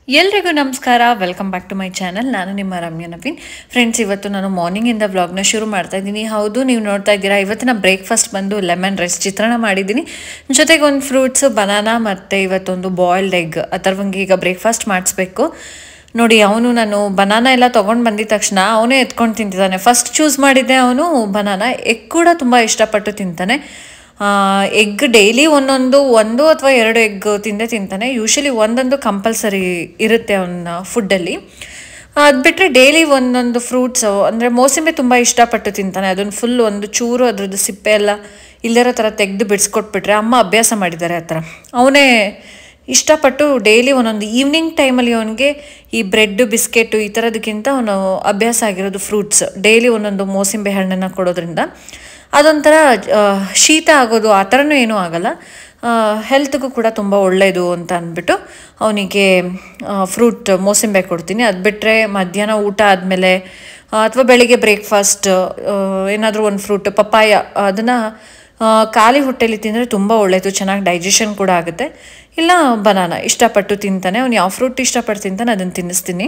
ಎಲ್ರಿಗೂ ನಮಸ್ಕಾರ welcome back to my channel ನಾನು ನಿಮ್ಮ ರಮ್ಯ ನವೀನ್ ಫ್ರೆಂಡ್ಸ್ ಇವತ್ತು ನಾನು ಮಾರ್ನಿಂಗಿಂದ ವ್ಲಾಗ್ನ ಶುರು ಮಾಡ್ತಾ ಇದ್ದೀನಿ ಹೌದು ನೀವು ನೋಡ್ತಾ ಇದ್ದೀರಾ ಇವತ್ತಿನ ಬ್ರೇಕ್ಫಾಸ್ಟ್ ಬಂದು ಲೆಮನ್ ರೈಸ್ ಚಿತ್ರಾನ್ನ ಮಾಡಿದ್ದೀನಿ ಜೊತೆಗೆ ಒಂದು ಫ್ರೂಟ್ಸು ಬನಾನಾ ಮತ್ತು ಇವತ್ತೊಂದು ಬಾಯ್ಲ್ಡ್ ಎಗ್ ಅಥರ್ವಂಗೆ ಈಗ ಬ್ರೇಕ್ಫಾಸ್ಟ್ ಮಾಡಿಸ್ಬೇಕು ನೋಡಿ ಅವನು ನಾನು ಬನಾನಾ ಎಲ್ಲ ತೊಗೊಂಡು ಬಂದಿದ ತಕ್ಷಣ ಅವನೇ ಎತ್ಕೊಂಡು ತಿಂತಿದ್ದಾನೆ ಫಸ್ಟ್ ಚೂಸ್ ಮಾಡಿದ್ದೆ ಅವನು ಬನಾನಾ ಎಗ್ ಕೂಡ ತುಂಬ ಇಷ್ಟಪಟ್ಟು ತಿಂತಾನೆ ಎಗ್ ಡೈಲಿ ಒಂದೊಂದು ಒಂದು ಅಥವಾ ಎರಡು ಎಗ್ ತಿಂದೇ ತಿಂತಾನೆ ಯೂಶಲಿ ಒಂದೊಂದು ಕಂಪಲ್ಸರಿ ಇರುತ್ತೆ ಅವನ ಫುಡ್ಡಲ್ಲಿ ಅದು ಬಿಟ್ಟರೆ ಡೈಲಿ ಒಂದೊಂದು ಫ್ರೂಟ್ಸು ಅಂದರೆ ಮೋಸಂಬಿ ತುಂಬ ಇಷ್ಟಪಟ್ಟು ತಿಂತಾನೆ ಅದನ್ನು ಫುಲ್ ಒಂದು ಚೂರು ಅದ್ರದ್ದು ಸಿಪ್ಪೆ ಎಲ್ಲ ಇಲ್ಲದಿರೋ ಥರ ತೆಗೆದು ಬಿಡಿಸ್ಕೊಟ್ಬಿಟ್ರೆ ಅಮ್ಮ ಅಭ್ಯಾಸ ಮಾಡಿದ್ದಾರೆ ಆ ಥರ ಅವನೇ ಇಷ್ಟಪಟ್ಟು ಡೈಲಿ ಒಂದೊಂದು ಈವ್ನಿಂಗ್ ಟೈಮಲ್ಲಿ ಅವನಿಗೆ ಈ ಬ್ರೆಡ್ ಬಿಸ್ಕೆಟು ಈ ಥರದಕ್ಕಿಂತ ಅವನು ಅಭ್ಯಾಸ ಆಗಿರೋದು ಫ್ರೂಟ್ಸ್ ಡೈಲಿ ಒಂದೊಂದು ಮೋಸಂಬಿ ಹಣ್ಣನ್ನು ಕೊಡೋದ್ರಿಂದ ಅದೊಂಥರ ಆ, ಶೀತ ಆಗೋದು ಆ ಥರನೂ ಏನೂ ಆಗಲ್ಲ ಹೆಲ್ತ್ಗೂ ಕೂಡ ತುಂಬ ಒಳ್ಳೆಯದು ಅಂತ ಅಂದ್ಬಿಟ್ಟು ಅವನಿಗೆ ಫ್ರೂಟ್ ಮೋಸಂಬೆ ಕೊಡ್ತೀನಿ ಅದು ಬಿಟ್ಟರೆ ಮಧ್ಯಾಹ್ನ ಊಟ ಆದಮೇಲೆ ಅಥವಾ ಬೆಳಿಗ್ಗೆ ಬ್ರೇಕ್ಫಾಸ್ಟ್ ಏನಾದರೂ ಒಂದು ಫ್ರೂಟ್ ಪಪ್ಪಾಯ ಅದನ್ನು ಖಾಲಿ ಹೊಟ್ಟೆಲಿ ತಿಂದರೆ ತುಂಬ ಒಳ್ಳೆಯದು ಚೆನ್ನಾಗಿ ಡೈಜೆಷನ್ ಕೂಡ ಆಗುತ್ತೆ ಇಲ್ಲ ಬನಾನ ಇಷ್ಟಪಟ್ಟು ತಿಂತಾನೆ ಅವ್ನು ಯಾವ ಫ್ರೂಟ್ ಇಷ್ಟಪಟ್ಟು ತಿಂತಾನೆ ಅದನ್ನು ತಿನ್ನಿಸ್ತೀನಿ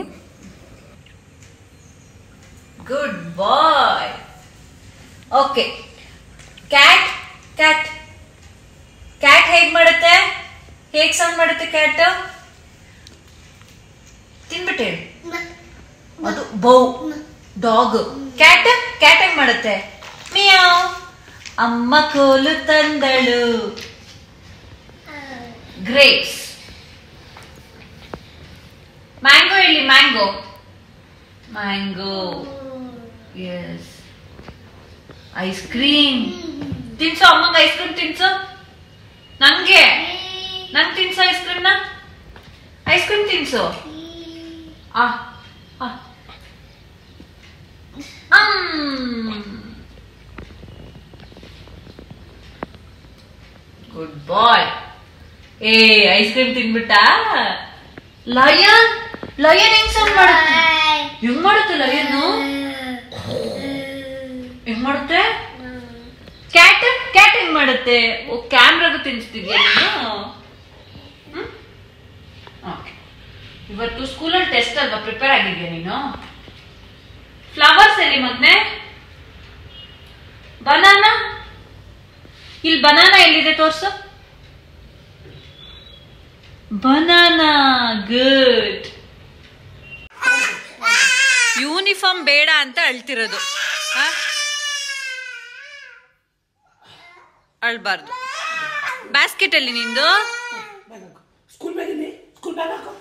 good boy okay cat cat cat ಹೇಗ್ ಮಾಡುತ್ತೆ ಹೇಗ್ ಸೌಂಡ್ ಮಾಡುತ್ತೆ ಕ್ಯಾಟ್ ತಿನ್ಬಿಟ್ಟೆ ಅದು ಬೌ ಡಾಗ್ ಕ್ಯಾಟ್ ಕ್ಯಾಟ್ ಹೆಂಗ್ ಮಾಡುತ್ತೆ ಮಿಯಾವ್ ಅಮ್ಮ ಕೋಲು ತಂದಳು ಗ್ರೇಪ್ಸ್ ಮ್ಯಾಂಗೋ ಇಲ್ಲಿ mango mango yes ice cream ತಿನ್ಸು ಅಮ್ಮಂಗೆ ಐಸ್ ಕ್ರೀಮ್ ತಿನ್ಸು ನಂಗೆ ನಂಗೆ ತಿನ್ಸು ಐಸ್ ಕ್ರೀಮ್ನ ಐಸ್ ಕ್ರೀಮ್ ತಿನ್ಸು ಆ ಆ. ಗುಡ್ ಬಾಯ್ ಏ ಐಸ್ ಕ್ರೀಮ್ ತಿನ್ಬಿಟ್ಟ ಲಯನ್ ಲಯನ್ ಹೆಂಗ್ ಸೌಂಡ್ ಮಾಡುತ್ತೆ ಹೆಂಗ್ ಮಾಡುತ್ತೆ ಲಯನ್ ಹೆಂಗ್ ಮಾಡುತ್ತೆ ಕ್ಯಾಟ್ ಕ್ಯಾಟ್ ಹೆಂಗ್ ಮಾಡುತ್ತೆ ಓ ಕ್ಯಾಮ್ರಾಗೂ ತಿನ್ಸ್ತಿದ್ಯಾ ನೀನು ಹ್ಮ್? Okay. ಇವತ್ತು ಸ್ಕೂಲಲ್ಲಿ ಟೆಸ್ಟ್ ಅಲ್ವಾ ಪ್ರಿಪೇರ್ ಆಗಿದ್ಯಾ ನೀನು ಫ್ಲವರ್ಸ್ ಎಲ್ಲಿ ಮತ್ತೆ ಬನಾನಾ ಇಲ್ಲಿ ಬನಾನಾ ಎಲ್ಲಿದೆ ತೋರ್ಸು ಬನಾನಾ ಗುಡ್ ಯೂನಿಫಾರ್ಮ್ ಬೇಡ ಅಂತ ಅಳ್ತಿರೋದು ಆ? ಅಳ್ಬಾರ್ದು ಬ್ಯಾಸ್ಕೆಟ್ ಅಲ್ಲಿ ನಿಂದು ಸ್ಕೂಲ್ ಬ್ಯಾಗ್ ಇದೆ ಸ್ಕೂಲ್ ಬ್ಯಾಗ್ ಹಾಕೋ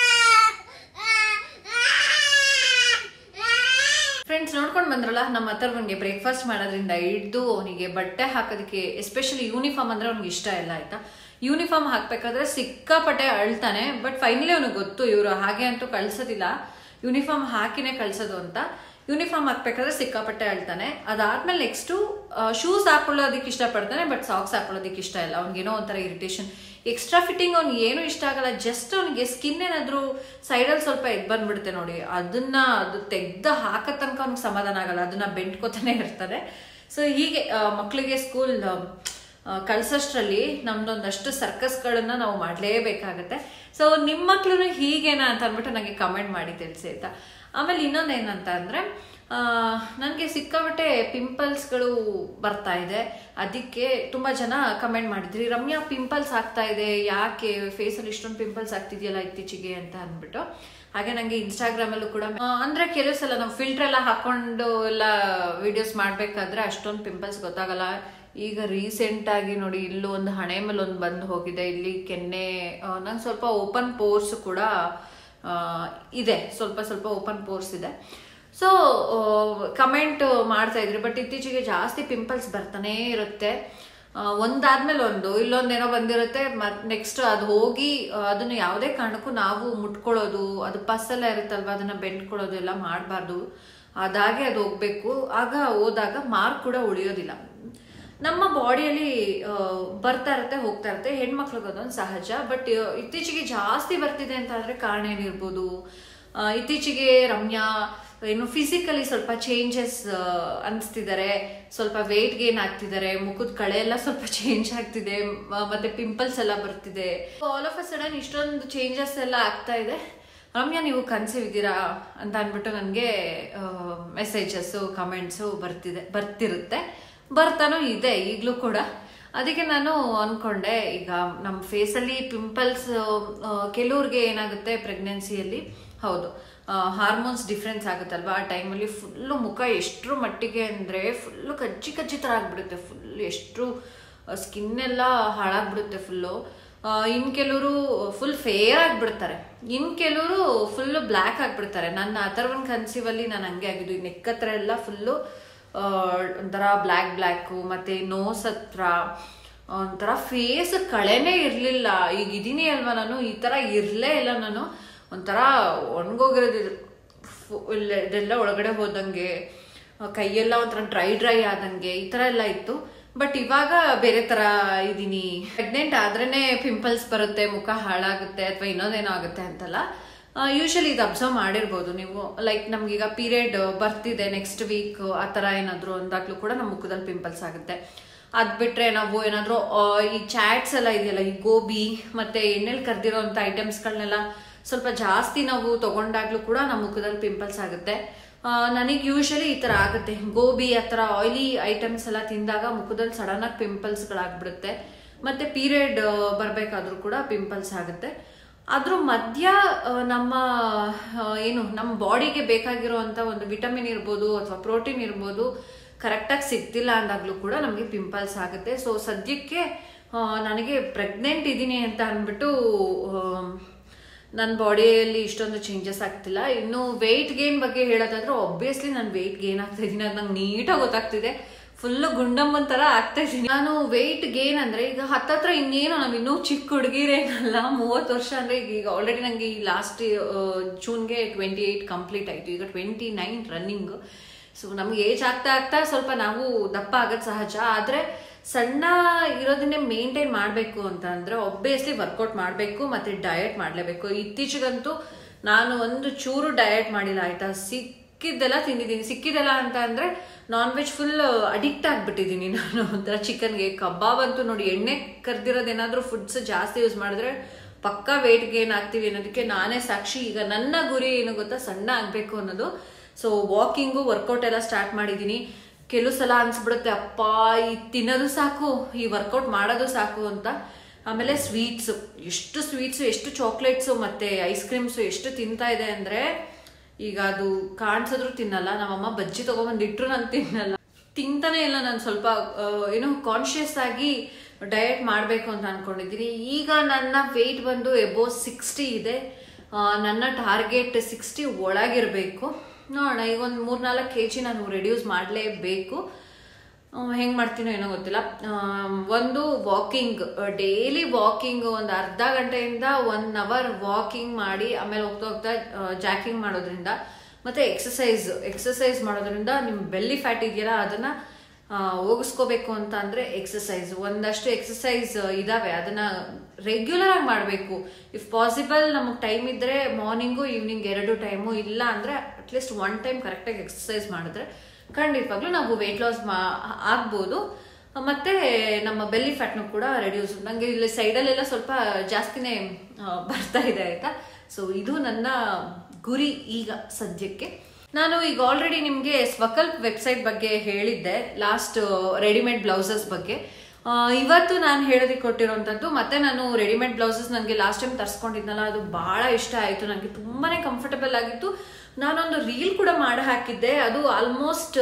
ಫ್ರೆಂಡ್ಸ್ ನೋಡ್ಕೊಂಡು ಬಂದ್ರಲ್ಲ ನಮ್ಮ ಅಥರ್ವನ್ಗೆ ಬ್ರೇಕ್ಫಾಸ್ಟ್ ಮಾಡೋದ್ರಿಂದ ಹಿಡ್ದು ಅವನಿಗೆ ಬಟ್ಟೆ ಹಾಕೋದಕ್ಕೆ ಎಸ್ಪೆಷಲಿ ಯೂನಿಫಾರ್ಮ್ ಅಂದ್ರೆ ಅವ್ನಿಗೆ ಇಷ್ಟ ಇಲ್ಲ ಆಯ್ತಾ ಯೂನಿಫಾರ್ಮ್ ಹಾಕ್ಬೇಕಾದ್ರೆ ಸಿಕ್ಕಾಪಟ್ಟೆ ಅಳ್ತಾನೆ ಬಟ್ ಫೈನಲಿ ಅವ್ನಿಗೆ ಗೊತ್ತು ಇವರು ಹಾಗೆ ಅಂತೂ ಕಳ್ಸೋದಿಲ್ಲ ಯೂನಿಫಾರ್ಮ್ ಹಾಕಿನೇ ಕಳ್ಸೋದು ಅಂತ ಯೂನಿಫಾರ್ಮ್ ಹಾಕ್ಬೇಕಾದ್ರೆ ಸಿಕ್ಕಾಪಟ್ಟೆ ಅಳ್ತಾನೆ ಅದಾದ್ಮೇಲೆ ನೆಕ್ಸ್ಟು ಶೂಸ್ ಹಾಕೊಳ್ಳೋದಕ್ಕೆ ಇಷ್ಟಪಡ್ತಾನೆ ಬಟ್ ಸಾಕ್ಸ್ ಹಾಕೊಳ್ಳೋದಕ್ಕೆ ಇಷ್ಟ ಇಲ್ಲ ಅವ್ನಿಗೇನೋ ಒಂಥರ ಇರಿಟೇಷನ್ ಎಕ್ಸ್ಟ್ರಾ ಫಿಟ್ಟಿಂಗ್ ಅವ್ನಿಗೆ ಏನು ಇಷ್ಟ ಆಗಲ್ಲ ಜಸ್ಟ್ ಅವನಿಗೆ ಸ್ಕಿನ್ ಏನಾದರೂ ಸೈಡಲ್ಲಿ ಸ್ವಲ್ಪ ಎದ್ದು ಬಂದ್ಬಿಡುತ್ತೆ ನೋಡಿ ಅದನ್ನ ಅದು ತೆಗ್ದು ಹಾಕೋ ತನಕ ಅವ್ನಿಗೆ ಸಮಾಧಾನ ಆಗಲ್ಲ ಅದನ್ನ ಬೆಂಟ್ಕೋತಾನೆ ಇರ್ತಾರೆ ಸೊ ಹೀಗೆ ಆ, ಮಕ್ಳಿಗೆ ಸ್ಕೂಲ್ ಕಳ್ಸೋಷ್ಟ್ರಲ್ಲಿ ನಮ್ದೊಂದಷ್ಟು ಸರ್ಕಸ್ಗಳನ್ನ ನಾವು ಮಾಡಲೇಬೇಕಾಗತ್ತೆ ಸೊ ನಿಮ್ಮ ಮಕ್ಳು ಹೀಗೇನಾ ಅಂತ ಅಂದ್ಬಿಟ್ಟು ನನಗೆ ಕಮೆಂಟ್ ಮಾಡಿ ತಿಳಿಸಿ ಆಯ್ತಾ ಆಮೇಲೆ ಇನ್ನೊಂದು ಏನಂತ ಅಂದ್ರೆ ನನಗೆ ಸಿಕ್ಕಾಪಟ್ಟೆ ಪಿಂಪಲ್ಸ್ಗಳು ಬರ್ತಾ ಇದೆ ಅದಕ್ಕೆ ತುಂಬ ಜನ ಕಮೆಂಟ್ ಮಾಡಿದ್ರಿ ರಮ್ಯಾ ಪಿಂಪಲ್ಸ್ ಆಗ್ತಾ ಇದೆ ಯಾಕೆ ಫೇಸಲ್ಲಿ ಇಷ್ಟೊಂದು ಪಿಂಪಲ್ಸ್ ಆಗ್ತಿದೆಯಲ್ಲ ಇತ್ತೀಚೆಗೆ ಅಂತ ಅಂದ್ಬಿಟ್ಟು ಹಾಗೆ ನನಗೆ ಇನ್ಸ್ಟಾಗ್ರಾಮಲ್ಲೂ ಕೂಡ ಆ, ಅಂದ್ರೆ ಕೆಲವು ಸಲ ನಾವು ಫಿಲ್ಟರ್ ಎಲ್ಲ ಹಾಕೊಂಡು ಎಲ್ಲ ವಿಡಿಯೋಸ್ ಮಾಡಬೇಕಾದ್ರೆ ಅಷ್ಟೊಂದು ಪಿಂಪಲ್ಸ್ ಗೊತ್ತಾಗಲ್ಲ ಈಗ ರೀಸೆಂಟ್ ಆಗಿ ನೋಡಿ ಇಲ್ಲೂ ಒಂದು ಹಣೆ ಮೇಲೆ ಒಂದು ಬಂದು ಹೋಗಿದೆ ಇಲ್ಲಿ ಕೆನ್ನೆ ನಂಗೆ ಸ್ವಲ್ಪ ಓಪನ್ ಪೋರ್ಸ್ ಕೂಡ ಆ, ಇದೆ ಸ್ವಲ್ಪ ಸ್ವಲ್ಪ ಓಪನ್ ಪೋರ್ಸ್ ಇದೆ ಸೊ ಕಮೆಂಟ್ ಮಾಡ್ತಾ ಇದ್ರಿ ಬಟ್ ಇತ್ತೀಚೆಗೆ ಜಾಸ್ತಿ ಪಿಂಪಲ್ಸ್ ಬರ್ತಾನೆ ಇರುತ್ತೆ ಆ, ಒಂದಾದ್ಮೇಲೆ ಒಂದು ಇಲ್ಲೊಂದೇನೋ ಬಂದಿರುತ್ತೆ ಮತ್ ನೆಕ್ಸ್ಟ್ ಅದು ಹೋಗಿ ಆ, ಅದನ್ನ ಯಾವುದೇ ಕಾರಣಕ್ಕೂ ನಾವು ಮುಟ್ಕೊಳ್ಳೋದು ಅದು ಪಸ್ಸೆಲ್ಲ ಇರುತ್ತಲ್ವಾ ಅದನ್ನ ಬೆಂಡ್ಕೊಳ್ಳೋದು ಎಲ್ಲ ಮಾಡಬಾರ್ದು ಅದಾಗೆ ಅದು ಹೋಗ್ಬೇಕು ಆಗ ಹೋದಾಗ ಮಾರ್ಕ್ ಕೂಡ ಉಳಿಯೋದಿಲ್ಲ ನಮ್ಮ ಬಾಡಿಯಲ್ಲಿ ಬರ್ತಾ ಇರುತ್ತೆ ಹೋಗ್ತಾ ಇರುತ್ತೆ ಹೆಣ್ಮಕ್ಳಿಗೆ ಅದೊಂದು ಸಹಜ ಬಟ್ ಇತ್ತೀಚೆಗೆ ಜಾಸ್ತಿ ಬರ್ತಿದೆ ಅಂತ ಆದ್ರೆ ಕಾರಣ ಏನಿರ್ಬೋದು ಆ, ಇತ್ತೀಚೆಗೆ ರಮ್ಯಾ ಏನು ಫಿಸಿಕಲಿ ಸ್ವಲ್ಪ ಚೇಂಜಸ್ ಅನಿಸ್ತಿದ್ದಾರೆ ಸ್ವಲ್ಪ ವೆಯ್ಟ್ ಗೇನ್ ಆಗ್ತಿದ್ದಾರೆ ಮುಖದ ಕಳೆ ಎಲ್ಲ ಸ್ವಲ್ಪ ಚೇಂಜ್ ಆಗ್ತಿದೆ ಮ- ಮತ್ತೆ ಪಿಂಪಲ್ಸ್ ಎಲ್ಲ ಬರ್ತಿದೆ ಆಲ್ ಆಫ್ ಅ ಸಡನ್ ಇಷ್ಟೊಂದು ಚೇಂಜಸ್ ಎಲ್ಲ ಆಗ್ತಾ ಇದೆ ರಮ್ಯಾ ನೀವು ಕನ್ಸೀವ್ ಇದ್ದೀರಾ ಅಂತ ಅಂದ್ಬಿಟ್ಟು ನನಗೆ ಮೆಸೇಜಸ್ಸು ಕಮೆಂಟ್ಸು ಬರ್ತಿದೆ ಬರ್ತಿರುತ್ತೆ ಬರ್ತಾನೂ ಇದೆ ಈಗಲೂ ಕೂಡ ಅದಕ್ಕೆ ನಾನು ಅನ್ಕೊಂಡೆ ಈಗ ನಮ್ಮ ಫೇಸಲ್ಲಿ ಪಿಂಪಲ್ಸ್ ಕೆಲವ್ರಿಗೆ ಏನಾಗುತ್ತೆ ಪ್ರೆಗ್ನೆನ್ಸಿಯಲ್ಲಿ ಹೌದು ಹಾರ್ಮೋನ್ಸ್ ಡಿಫ್ರೆನ್ಸ್ ಆಗುತ್ತಲ್ವಾ ಆ ಟೈಮಲ್ಲಿ ಫುಲ್ಲು ಮುಖ ಎಷ್ಟರ ಮಟ್ಟಿಗೆ ಅಂದರೆ ಫುಲ್ಲು ಕಜ್ಜಿ ಕಜ್ಜಿ ಥರ ಆಗ್ಬಿಡುತ್ತೆ ಫುಲ್ ಎಷ್ಟು ಸ್ಕಿನ್ ಎಲ್ಲ ಹಾಳಾಗ್ಬಿಡುತ್ತೆ ಫುಲ್ಲು ಇನ್ನು ಕೆಲವರು ಫುಲ್ ಫೇರ್ ಆಗಿಬಿಡ್ತಾರೆ ಇನ್ನು ಕೆಲವರು ಫುಲ್ಲು ಬ್ಲ್ಯಾಕ್ ಆಗಿಬಿಡ್ತಾರೆ ನನ್ನ ಅಥರ್ವನ್ ಕನ್ಸೀವಲ್ಲಿ ನಾನು ಹಂಗೆ ಆಗಿದ್ದು ಈ ನೆಕ್ ಹತ್ರ ಎಲ್ಲ ಫುಲ್ಲು ಒಂಥರ ಬ್ಲ್ಯಾಕ್ ಬ್ಲ್ಯಾಕು ಮತ್ತು ನೋಸ್ ಹತ್ರ ಒಂಥರ ಫೇಸ್ ಕಳೆನೇ ಇರಲಿಲ್ಲ ಈಗ ಇದೀನಿ ಅಲ್ವಾ ನಾನು ಈ ಥರ ಇರಲೇ ಇಲ್ಲ ನಾನು ಒಂಥರ ಒಣಗೋಗಿರೋದು ಫು- ಇಲ್ಲ- ಇದೆಲ್ಲ ಒಳಗಡೆ ಹೋದಂಗೆ ಆ, ಕೈಯೆಲ್ಲ ಒಂಥರ ಡ್ರೈ ಡ್ರೈ ಆದಂಗೆ ಈ ಥರ ಎಲ್ಲ ಇತ್ತು ಬಟ್ ಇವಾಗ ಬೇರೆ ಥರ ಇದ್ದೀನಿ ಪ್ರೆಗ್ನೆಂಟ್ ಆದ್ರೇ ಪಿಂಪಲ್ಸ್ ಬರುತ್ತೆ ಮುಖ ಹಾಳಾಗುತ್ತೆ ಅಥವಾ ಇನ್ನೊಂದೇನೋ ಆಗುತ್ತೆ ಅಂತಲ್ಲ ಯೂಶಲಿ ಇದು ಅಬ್ಸರ್ವ್ ಮಾಡಿರ್ಬೋದು ನೀವು ಲೈಕ್ ನಮ್ಗೀಗ ಪೀರಿಯಡ್ ಬರ್ತಿದೆ ನೆಕ್ಸ್ಟ್ ವೀಕ್ ಆ ಥರ ಏನಾದರೂ ಅಂದಾಗ್ಲೂ ಕೂಡ ನಮ್ಮ ಮುಖದಲ್ಲಿ ಪಿಂಪಲ್ಸ್ ಆಗುತ್ತೆ ಅದ್ ಬಿಟ್ರೆ ನಾವು ಏನಾದರೂ ಈ ಚಾಟ್ಸ್ ಎಲ್ಲ ಇದೆಯಲ್ಲ ಈ ಗೋಬಿ ಮತ್ತೆ ಎಣ್ಣೆಲಿ ಕರ್ದಿರೋ ಅಂಥ ಐಟಮ್ಸ್ಗಳನ್ನೆಲ್ಲ ಸ್ವಲ್ಪ ಜಾಸ್ತಿ ನಾವು ತಗೊಂಡಾಗ್ಲೂ ಕೂಡ ನಮ್ಮ ಮುಖದಲ್ಲಿ ಪಿಂಪಲ್ಸ್ ಆಗುತ್ತೆ ನನಗೆ ಯೂಶಲಿ ಈ ಥರ ಆಗುತ್ತೆ ಗೋಬಿ ಆ ಥರ ಆಯಿಲಿ ಐಟಮ್ಸ್ ಎಲ್ಲ ತಿಂದಾಗ ಮುಖದಲ್ಲಿ ಸಡನ್ ಆಗಿ ಪಿಂಪಲ್ಸ್ಗಳಾಗ್ಬಿಡುತ್ತೆ ಮತ್ತೆ ಪೀರಿಯಡ್ ಬರಬೇಕಾದ್ರೂ ಕೂಡ ಪಿಂಪಲ್ಸ್ ಆಗುತ್ತೆ ಅದ್ರ ಮಧ್ಯ ಆ, ನಮ್ಮ ಆ, ಏನು ನಮ್ಮ ಬಾಡಿಗೆ ಬೇಕಾಗಿರುವಂಥ ಒಂದು ವಿಟಮಿನ್ ಇರ್ಬೋದು ಅಥವಾ ಪ್ರೋಟೀನ್ ಇರ್ಬೋದು ಕರೆಕ್ಟಾಗಿ ಸಿಗ್ತಿಲ್ಲ ಅಂದಾಗಲೂ ಕೂಡ ನಮಗೆ ಪಿಂಪಲ್ಸ್ ಆಗುತ್ತೆ ಸೊ ಸದ್ಯಕ್ಕೆ ಆ, ನನಗೆ ಪ್ರೆಗ್ನೆಂಟ್ ಇದ್ದೀನಿ ಅಂತ ಅಂದ್ಬಿಟ್ಟು ನನ್ನ ಬಾಡಿಯಲ್ಲಿ ಇಷ್ಟೊಂದು ಚೇಂಜಸ್ ಆಗ್ತಿಲ್ಲ ಇನ್ನು ವೆಯ್ಟ್ ಗೇನ್ ಬಗ್ಗೆ ಹೇಳೋದಾದ್ರೆ ಒಬ್ವಿಯಸ್ಲಿ ನಾನು ವೆಯ್ಟ್ ಗೇನ್ ಆಗ್ತಾ ಇದ್ದೀನಿ ಅದು ನಂಗೆ ನೀಟಾಗಿ ಗೊತ್ತಾಗ್ತಿದೆ ಫುಲ್ಲು ಗುಂಡಮ್ಮನ್ ಥರ ಆಗ್ತಾ ಇದ್ದೀನಿ ನಾನು ವೆಯ್ಟ್ ಗೇನ್ ಅಂದ್ರೆ ಈಗ ಹತ್ತತ್ರ ಇನ್ನೇನು ನಾವು ಇನ್ನೂ ಚಿಕ್ಕ ಹುಡುಗಿರೇನಲ್ಲ ಮೂವತ್ತು ವರ್ಷ ಅಂದ್ರೆ ಈಗ ಈಗ ಆಲ್ರೆಡಿ ನನಗೆ ಈ ಲಾಸ್ಟ್ ಜೂನ್ಗೆ ಟ್ವೆಂಟಿ ಏಯ್ಟ್ ಕಂಪ್ಲೀಟ್ ಆಯಿತು ಈಗ ಟ್ವೆಂಟಿ ನೈನ್ ರನ್ನಿಂಗ್ ಸೊ ನಮ್ಗೆ ಏಜ್ ಆಗ್ತಾ ಆಗ್ತಾ ಸ್ವಲ್ಪ ನಾವು ದಪ್ಪ ಆಗೋದು ಸಹಜ ಆದರೆ ಸಣ್ಣ ಇರೋದನ್ನೇ ಮೇಂಟೈನ್ ಮಾಡಬೇಕು ಅಂತ ಅಂದರೆ ಒಬ್ಬಿಯಸ್ಲಿ ವರ್ಕೌಟ್ ಮಾಡಬೇಕು ಮತ್ತು ಡಯಟ್ ಮಾಡಲೇಬೇಕು ಇತ್ತೀಚೆಗಂತೂ ನಾನು ಒಂದು ಚೂರು ಡಯಟ್ ಮಾಡಿಲ್ಲ ಆಯಿತಾ ಸಿಕ್ಕಿದ್ದೆಲ್ಲ ತಿಂದಿದ್ದೀನಿ ಸಿಕ್ಕಿದ್ದೆಲ್ಲ ಅಂತ ಅಂದರೆ ನಾನ್ ವೆಜ್ ಫುಲ್ ಅಡಿಕ್ಟ್ ಆಗಿಬಿಟ್ಟಿದ್ದೀನಿ ನಾನು ಒಂಥರ ಚಿಕನ್ಗೆ ಕಬಾಬ್ ಅಂತೂ ನೋಡಿ ಎಣ್ಣೆ ಕರ್ದಿರೋದೇನಾದರೂ ಫುಡ್ಸ್ ಜಾಸ್ತಿ ಯೂಸ್ ಮಾಡಿದ್ರೆ ಪಕ್ಕಾ ವೆಯ್ಟ್ ಗೇನ್ ಆಗ್ತೀವಿ ಅನ್ನೋದಕ್ಕೆ ನಾನೇ ಸಾಕ್ಷಿ ಈಗ ನನ್ನ ಗುರಿ ಏನು ಗೊತ್ತಾ ಸಣ್ಣ ಆಗಬೇಕು ಅನ್ನೋದು ಸೊ ವಾಕಿಂಗು ವರ್ಕೌಟ್ ಎಲ್ಲ ಸ್ಟಾರ್ಟ್ ಮಾಡಿದ್ದೀನಿ ಕೆಲವು ಸಲ ಅನ್ಸ್ಬಿಡುತ್ತೆ ಅಪ್ಪ ಈ ತಿನ್ನೋದು ಸಾಕು ಈ ವರ್ಕೌಟ್ ಮಾಡೋದು ಸಾಕು ಅಂತ ಆಮೇಲೆ ಸ್ವೀಟ್ಸು ಎಷ್ಟು ಸ್ವೀಟ್ಸು ಎಷ್ಟು ಚಾಕ್ಲೇಟ್ಸು ಮತ್ತೆ ಐಸ್ ಕ್ರೀಮ್ಸು ಎಷ್ಟು ತಿಂತಾ ಇದೆ ಅಂದರೆ ಈಗ ಅದು ಕಾಣಿಸಿದ್ರು ತಿನ್ನಲ್ಲ ನಮ್ಮಮ್ಮ ಬಜ್ಜಿ ತೊಗೊಂಬಂದು ಇಟ್ರು ನಾನು ತಿನ್ನಲ್ಲ ತಿಂತಾನೆ ಇಲ್ಲ ನಾನು ಸ್ವಲ್ಪ ಆ, ಏನೋ ಕಾನ್ಶಿಯಸ್ ಆಗಿ ಡಯಟ್ ಮಾಡಬೇಕು ಅಂತ ಅನ್ಕೊಂಡಿದ್ದೀನಿ ಈಗ ನನ್ನ ವೆಯ್ಟ್ ಬಂದು ಎಬೋ ಸಿಕ್ಸ್ಟಿ ಇದೆ ಆ, ನನ್ನ ಟಾರ್ಗೆಟ್ ಸಿಕ್ಸ್ಟಿ ಒಳಗಿರಬೇಕು ನೋಡೋಣ ಈಗ ಒಂದು ಮೂರ್ನಾಲ್ಕು ಕೆ ಜಿ ನಾನು ರೆಡ್ಯೂಸ್ ಮಾಡಲೇಬೇಕು ಹೆಂಗೆ ಮಾಡ್ತೀನೋ ಏನೋ ಗೊತ್ತಿಲ್ಲ ಆಮ್, ಒಂದು ವಾಕಿಂಗ್ ಡೈಲಿ ವಾಕಿಂಗ್ ಒಂದು ಅರ್ಧ ಗಂಟೆಯಿಂದ ಒನ್ ಅವರ್ ವಾಕಿಂಗ್ ಮಾಡಿ ಆಮೇಲೆ ಹೋಗ್ತಾ ಹೋಗ್ತಾ ಜಾಕಿಂಗ್ ಮಾಡೋದ್ರಿಂದ ಮತ್ತೆ ಎಕ್ಸಸೈಸ್ ಎಕ್ಸಸೈಸ್ ಮಾಡೋದ್ರಿಂದ ನಿಮ್ಮ ಬೆಲ್ಲಿ ಫ್ಯಾಟ್ ಇದೆಯಲ್ಲ ಅದನ್ನ ಆ, ಹೋಗಿಸ್ಕೋಬೇಕು ಅಂತ ಅಂದ್ರೆ ಎಕ್ಸಸೈಸ್ ಒಂದಷ್ಟು ಎಕ್ಸಸೈಸ್ ಇದಾವೆ ಅದನ್ನ ರೆಗ್ಯುಲರ್ ಆಗಿ ಮಾಡಬೇಕು ಇಫ್ ಪಾಸಿಬಲ್ ನಮಗೆ ಟೈಮ್ ಇದ್ರೆ ಮಾರ್ನಿಂಗು ಈವ್ನಿಂಗ್ ಎರಡು ಟೈಮು ಇಲ್ಲ ಅಂದ್ರೆ ಅಟ್ಲೀಸ್ಟ್ ಒನ್ ಟೈಮ್ ಕರೆಕ್ಟಾಗಿ ಎಕ್ಸಸೈಸ್ ಮಾಡಿದ್ರೆ ಖಂಡಿತವಾಗ್ಲೂ ನಾವು ವೆಯ್ಟ್ ಲಾಸ್ ಮಾ ಆಗ್ಬೋದು ಮತ್ತೆ ನಮ್ಮ ಬೆಲ್ಲಿ ಫ್ಯಾಟ್ನು ಕೂಡ ರೆಡ್ಯೂಸ್ ನನಗೆ ಇಲ್ಲಿ ಸೈಡಲ್ಲೆಲ್ಲ ಸ್ವಲ್ಪ ಜಾಸ್ತಿನೇ ಆ, ಬರ್ತಾ ಇದೆ ಆಯ್ತಾ ಸೊ ಇದು ನನ್ನ ಗುರಿ ಈಗ ಸದ್ಯಕ್ಕೆ ನಾನು ಈಗ ಆಲ್ರೆಡಿ ನಿಮಗೆ ಸ್ವಕಲ್ಪ್ ವೆಬ್ಸೈಟ್ ಬಗ್ಗೆ ಹೇಳಿದ್ದೆ ಲಾಸ್ಟ್ ರೆಡಿಮೇಡ್ ಬ್ಲೌಸಸ್ ಬಗ್ಗೆ ಆ, ಇವತ್ತು ನಾನು ಹೇಳೋದಕ್ಕೆ ಕೊಟ್ಟಿರೋಂಥದ್ದು ಮತ್ತೆ ನಾನು ರೆಡಿಮೇಡ್ ಬ್ಲೌಸಸ್ ನನಗೆ ಲಾಸ್ಟ್ ಟೈಮ್ ತರಿಸ್ಕೊಂಡಿದ್ನಲ್ಲ ಅದು ಬಹಳ ಇಷ್ಟ ಆಯಿತು ನನಗೆ ತುಂಬಾನೇ ಕಂಫರ್ಟಬಲ್ ಆಗಿತ್ತು ನಾನೊಂದು ರೀಲ್ ಕೂಡ ಮಾಡಿ ಹಾಕಿದ್ದೆ ಅದು ಆಲ್ಮೋಸ್ಟ್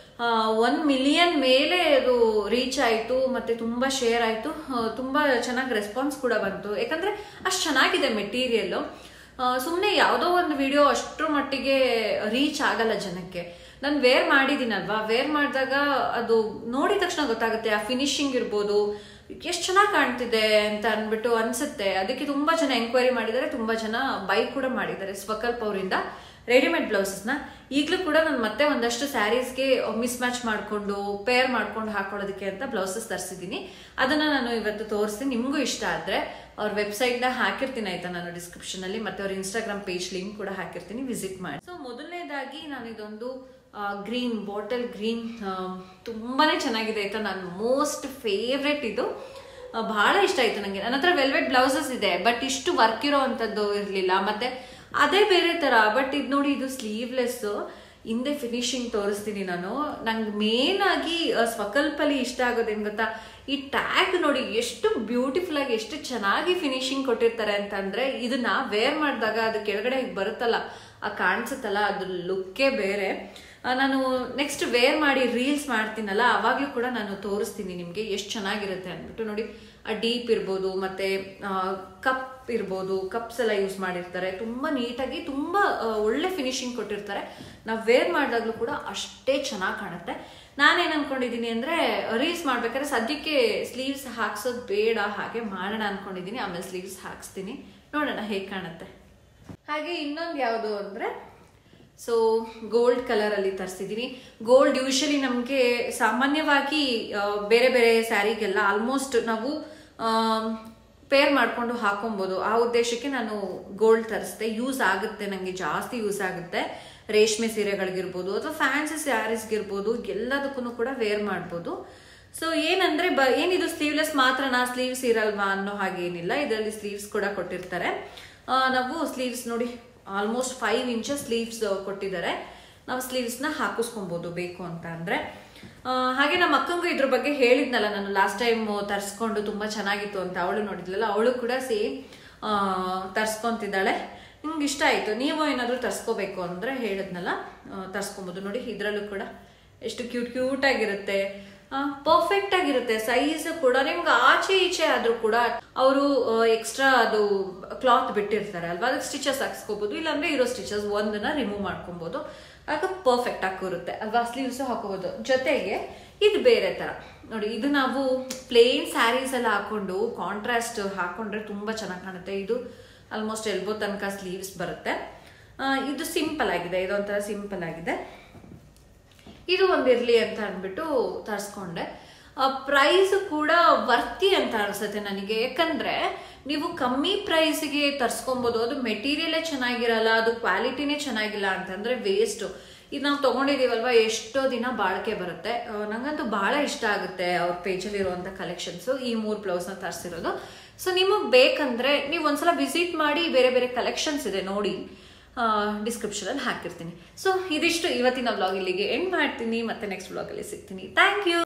ಒನ್ ಮಿಲಿಯನ್ ಮೇಲೆ ಅದು ರೀಚ್ ಆಯಿತು ಮತ್ತೆ ತುಂಬಾ ಶೇರ್ ಆಯಿತು ತುಂಬಾ ಚೆನ್ನಾಗಿ ರೆಸ್ಪಾನ್ಸ್ ಕೂಡ ಬಂತು ಯಾಕಂದ್ರೆ ಅಷ್ಟು ಚೆನ್ನಾಗಿದೆ ಮೆಟೀರಿಯಲ್ಲು ಸುಮ್ಮನೆ ಯಾವುದೋ ಒಂದು ವಿಡಿಯೋ ಅಷ್ಟರ ಮಟ್ಟಿಗೆ ರೀಚ್ ಆಗಲ್ಲ ಜನಕ್ಕೆ ನಾನು ವೇರ್ ಮಾಡಿದ್ದೀನಲ್ವಾ ವೇರ್ ಮಾಡಿದಾಗ ಅದು ನೋಡಿದ ತಕ್ಷಣ ಗೊತ್ತಾಗುತ್ತೆ ಆ ಫಿನಿಶಿಂಗ್ ಇರ್ಬೋದು ಎಷ್ಟು ಚೆನ್ನಾಗಿ ಕಾಣ್ತಿದೆ ಅಂತ ಅಂದ್ಬಿಟ್ಟು ಅನ್ಸುತ್ತೆ ಅದಕ್ಕೆ ತುಂಬಾ ಜನ ಎಂಕ್ವೈರಿ ಮಾಡಿದ್ದಾರೆ ತುಂಬಾ ಜನ ಬೈ ಕೂಡ ಮಾಡಿದ್ದಾರೆ ಸ್ವಕಲ್ಪ ಅವರಿಂದ ರೆಡಿಮೇಡ್ ಬ್ಲೌಸಸ್ನ ಈಗಲೂ ಕೂಡ ನಾನು ಮತ್ತೆ ಒಂದಷ್ಟು ಸ್ಯಾರೀಸ್ಗೆ ಮಿಸ್ ಮ್ಯಾಚ್ ಮಾಡಿಕೊಂಡು ಪೇರ್ ಮಾಡ್ಕೊಂಡು ಹಾಕೊಳ್ಳೋದಕ್ಕೆ ಅಂತ ಬ್ಲೌಸಸ್ ತರಿಸಿದ್ದೀನಿ ಅದನ್ನ ನಾನು ಇವತ್ತು ತೋರಿಸ್ತೀನಿ ನಿಮಗೂ ಇಷ್ಟ ಆದರೆ ಅವ್ರ ವೆಬ್ಸೈಟ್ನ ಹಾಕಿರ್ತೀನಿ ಆಯ್ತಾ ನಾನು ಡಿಸ್ಕ್ರಿಪ್ಷನ್ ಅಲ್ಲಿ ಮತ್ತೆ ಅವ್ರ ಇನ್ಸ್ಟಾಗ್ರಾಮ್ ಪೇಜ್ ಲಿಂಕ್ ಕೂಡ ಹಾಕಿರ್ತೀನಿ ವಿಸಿಟ್ ಮಾಡಿ ಸೊ ಮೊದಲನೇದಾಗಿ ನಾನು ಇದೊಂದು ಗ್ರೀನ್ ಬಾಟಲ್ ಗ್ರೀನ್ ತುಂಬಾನೇ ಚೆನ್ನಾಗಿದೆ ಆಯ್ತಾ ನಾನು ಮೋಸ್ಟ್ ಫೇವ್ರೆಟ್ ಇದು ಆ, ಬಹಳ ಇಷ್ಟ ಆಯ್ತು ನನಗೆ ನನ್ನ ಹತ್ರ ವೆಲ್ವೆಟ್ ಬ್ಲೌಸಸ್ ಇದೆ ಬಟ್ ಇಷ್ಟು ವರ್ಕ್ ಇರೋ ಅಂಥದ್ದು ಇರಲಿಲ್ಲ ಮತ್ತೆ ಅದೇ ಬೇರೆ ತರ ಬಟ್ ಇದು ನೋಡಿ ಇದು ಸ್ಲೀವ್ಲೆಸ್ ಹಿಂದೆ ಫಿನಿಶಿಂಗ್ ತೋರಿಸ್ತೀನಿ ನಾನು ನಂಗೆ ಮೇನ್ ಆಗಿ ಆ, ಸ್ವಕಲ್ಪಲ್ಲಿ ಇಷ್ಟ ಆಗೋದೇನು ಗೊತ್ತಾ ಈ ಟ್ಯಾಗ್ ನೋಡಿ ಎಷ್ಟು ಬ್ಯೂಟಿಫುಲ್ ಆಗಿ ಎಷ್ಟು ಚೆನ್ನಾಗಿ ಫಿನಿಶಿಂಗ್ ಕೊಟ್ಟಿರ್ತಾರೆ ಅಂತಂದ್ರೆ ಇದನ್ನ ವೇರ್ ಮಾಡಿದಾಗ ಅದು ಕೆಳಗಡೆ ಹೀಗ್ ಬರುತ್ತಲ್ಲ ಆ ಕಾಣಿಸುತ್ತಲ್ಲ ಅದು ಲುಕ್ಕೇ ಬೇರೆ ಆ, ನಾನು ನೆಕ್ಸ್ಟ್ ವೇರ್ ಮಾಡಿ ರೀಲ್ಸ್ ಮಾಡ್ತೀನಲ್ಲ ಅವಾಗಲೂ ಕೂಡ ನಾನು ತೋರಿಸ್ತೀನಿ ನಿಮಗೆ ಎಷ್ಟು ಚೆನ್ನಾಗಿರುತ್ತೆ ಅಂದ್ಬಿಟ್ಟು ನೋಡಿ ಆ ಡೀಪ್ ಇರ್ಬೋದು ಮತ್ತೆ ಕಪ್ ಇರ್ಬೋದು ಕಪ್ಸ್ ಎಲ್ಲ ಯೂಸ್ ಮಾಡಿರ್ತಾರೆ ತುಂಬಾ ನೀಟಾಗಿ ತುಂಬಾ ಆ, ಒಳ್ಳೆ ಫಿನಿಶಿಂಗ್ ಕೊಟ್ಟಿರ್ತಾರೆ ನಾವು ವೇರ್ ಮಾಡಿದಾಗ್ಲೂ ಕೂಡ ಅಷ್ಟೇ ಚೆನ್ನಾಗಿ ಕಾಣುತ್ತೆ ನಾನೇನ್ ಅನ್ಕೊಂಡಿದೀನಿ ಅಂದ್ರೆ ರೀಲ್ಸ್ ಮಾಡ್ಬೇಕಾದ್ರೆ ಸದ್ಯಕ್ಕೆ ಸ್ಲೀವ್ಸ್ ಹಾಕ್ಸೋದು ಬೇಡ ಹಾಗೆ ಮಾಡೋಣ ಅನ್ಕೊಂಡಿದೀನಿ ಆಮೇಲೆ ಸ್ಲೀವ್ಸ್ ಹಾಕ್ಸ್ತೀನಿ ನೋಡೋಣ ಹೇಗೆ ಕಾಣುತ್ತೆ ಹಾಗೆ ಇನ್ನೊಂದು ಯಾವುದು ಅಂದ್ರೆ ಸೊ ಗೋಲ್ಡ್ ಕಲರ್ ಅಲ್ಲಿ ತರಿಸಿದೀನಿ ಗೋಲ್ಡ್ ಯೂಶಲಿ ನಮಗೆ ಸಾಮಾನ್ಯವಾಗಿ ಆ, ಬೇರೆ ಬೇರೆ ಸ್ಯಾರಿಗೆಲ್ಲ ಆಲ್ಮೋಸ್ಟ್ ನಾವು ಪೇರ್ ಮಾಡ್ಕೊಂಡು ಹಾಕೊಬೋದು ಆ ಉದ್ದೇಶಕ್ಕೆ ನಾನು ಗೋಲ್ಡ್ ತರಿಸ್ದೆ ಯೂಸ್ ಆಗುತ್ತೆ ನನಗೆ ಜಾಸ್ತಿ ಯೂಸ್ ಆಗುತ್ತೆ ರೇಷ್ಮೆ ಸೀರೆಗಳಿಗಿರ್ಬೋದು ಅಥವಾ ಫ್ಯಾನ್ಸಿ ಸ್ಯಾರೀಸ್ಗಿರ್ಬೋದು ಎಲ್ಲದಕ್ಕೂ ಕೂಡ ವೇರ್ ಮಾಡ್ಬೋದು ಸೊ ಏನಂದ್ರೆ ಬ ಏನಿದು ಸ್ಲೀವ್ಲೆಸ್ ಮಾತ್ರನಾ ಸ್ಲೀವ್ಸ್ ಇರಲ್ವಾ ಅನ್ನೋ ಹಾಗೆ ಏನಿಲ್ಲ ಇದರಲ್ಲಿ ಸ್ಲೀವ್ಸ್ ಕೂಡ ಕೊಟ್ಟಿರ್ತಾರೆ ಆ, ನಾವು ಸ್ಲೀವ್ಸ್ ನೋಡಿ ಆಲ್ಮೋಸ್ಟ್ ಫೈವ್ ಇಂಚಸ್ ಸ್ಲೀವ್ಸ್ ಕೊಟ್ಟಿದ್ದಾರೆ ನಾವು ಸ್ಲೀವ್ಸ್ನ ಹಾಕಿಸ್ಕೊಬೋದು ಬೇಕು ಅಂತ ಅಂದ್ರೆ ಆ, ಹಾಗೆ ನಮ್ಮ ಅಕ್ಕಂಗೂ ಇದ್ರ ಬಗ್ಗೆ ಹೇಳಿದ್ನಲ್ಲ ನಾನು ಲಾಸ್ಟ್ ಟೈಮ್ ತರಿಸ್ಕೊಂಡು ತುಂಬಾ ಚೆನ್ನಾಗಿತ್ತು ಅಂತ ಅವಳು ನೋಡಿದ್ಲಲ್ಲ ಅವಳು ಕೂಡ ಸೇಮ್ ತರ್ಸ್ಕೊಂತಿದ್ದಾಳೆ ನಿಮ್ಗೆ ಇಷ್ಟ ಆಯ್ತು ನೀವು ಏನಾದರೂ ತರ್ಸ್ಕೋಬೇಕು ಅಂದ್ರೆ ಹೇಳಿದ್ನಲ್ಲ ತರ್ಸ್ಕೊಬೋದು ನೋಡಿ ಇದ್ರಲ್ಲೂ ಕೂಡ ಎಷ್ಟು ಕ್ಯೂಟ್ ಕ್ಯೂಟ್ ಆಗಿರುತ್ತೆ ಪರ್ಫೆಕ್ಟ್ ಆಗಿರುತ್ತೆ ಸೈಜ್ ಕೂಡ ನಿಮ್ಗೆ ಆಚೆ ಈಚೆ ಆದ್ರೂ ಕೂಡ ಅವರು ಎಕ್ಸ್ಟ್ರಾ ಅದು ಕ್ಲಾತ್ ಬಿಟ್ಟಿರ್ತಾರೆ ಅಲ್ವಾ ಅದಕ್ಕೆ ಸ್ಟಿಚಸ್ ಹಾಕ್ಸ್ಕೋಬಹುದು ಇಲ್ಲಾಂದ್ರೆ ಇರೋ ಸ್ಟಿಚಸ್ ಒಂದನ್ನ ರಿಮೂವ್ ಮಾಡ್ಕೊಬಹುದು ಆಗ ಪರ್ಫೆಕ್ಟ್ ಆಗಿ ಕೂರುತ್ತೆ ಅಲ್ವಾ ಸ್ಲೀವ್ಸ್ ಹಾಕೋಬಹುದು ಜೊತೆಗೆ ಇದು ಬೇರೆ ತರ ನೋಡಿ ಇದು ನಾವು ಪ್ಲೇನ್ ಸ್ಯಾರೀಸ್ ಎಲ್ಲ ಹಾಕೊಂಡು ಕಾಂಟ್ರಾಸ್ಟ್ ಹಾಕೊಂಡ್ರೆ ತುಂಬಾ ಚೆನ್ನಾಗಿ ಕಾಣುತ್ತೆ ಇದು ಆಲ್ಮೋಸ್ಟ್ ಎಲ್ಬೋ ತನಕ ಸ್ಲೀವ್ಸ್ ಬರುತ್ತೆ ಆ, ಇದು ಸಿಂಪಲ್ ಆಗಿದೆ ಇದೊಂಥರ ಸಿಂಪಲ್ ಆಗಿದೆ ಇದು ಒಂದಿರ್ಲಿ ಅಂತ ಅಂದ್ಬಿಟ್ಟು ತರಿಸ್ಕೊಂಡೆ ಪ್ರೈಸ್ ಕೂಡ ವರ್ತಿ ಅಂತ ಅನ್ಸುತ್ತೆ ನನಗೆ ಯಾಕಂದ್ರೆ ನೀವು ಕಮ್ಮಿ ಪ್ರೈಸ್ಗೆ ತರ್ಸ್ಕೊಬೋದು ಅದು ಮೆಟೀರಿಯಲೇ ಚೆನ್ನಾಗಿರಲ್ಲ ಅದು ಕ್ವಾಲಿಟಿನೇ ಚೆನ್ನಾಗಿಲ್ಲ ಅಂತಂದ್ರೆ ವೇಸ್ಟ್ ಇದು ನಾವು ತಗೊಂಡಿದೀವಲ್ವಾ ಎಷ್ಟೋ ದಿನ ಬಾಳಿಕೆ ಬರುತ್ತೆ ಆ, ನಂಗಂತೂ ಬಹಳ ಇಷ್ಟ ಆಗುತ್ತೆ ಅವ್ರ ಪೇಜಲ್ಲಿ ಇರುವಂತ ಕಲೆಕ್ಷನ್ಸ್ ಈ ಮೂರು ಬ್ಲೌಸ್ನ ತರಿಸಿರೋದು ಸೊ ನಿಮಗೆ ಬೇಕಂದ್ರೆ ನೀವು ಒಂದ್ಸಲ ವಿಸಿಟ್ ಮಾಡಿ ಬೇರೆ ಬೇರೆ ಕಲೆಕ್ಷನ್ಸ್ ಇದೆ ನೋಡಿ ಡಿಸ್ಕ್ರಿಪ್ಷನ್ ಅಲ್ಲಿ ಹಾಕಿರ್ತೀನಿ ಸೊ ಇದಿಷ್ಟು ಇವತ್ತಿನ ವ್ಲಾಗ್ ಇಲ್ಲಿಗೆ ಎಂಡ್ ಮಾಡ್ತೀನಿ ಮತ್ತೆ ನೆಕ್ಸ್ಟ್ ವ್ಲಾಗಲ್ಲಿ ಸಿಗ್ತೀನಿ ಥ್ಯಾಂಕ್ ಯು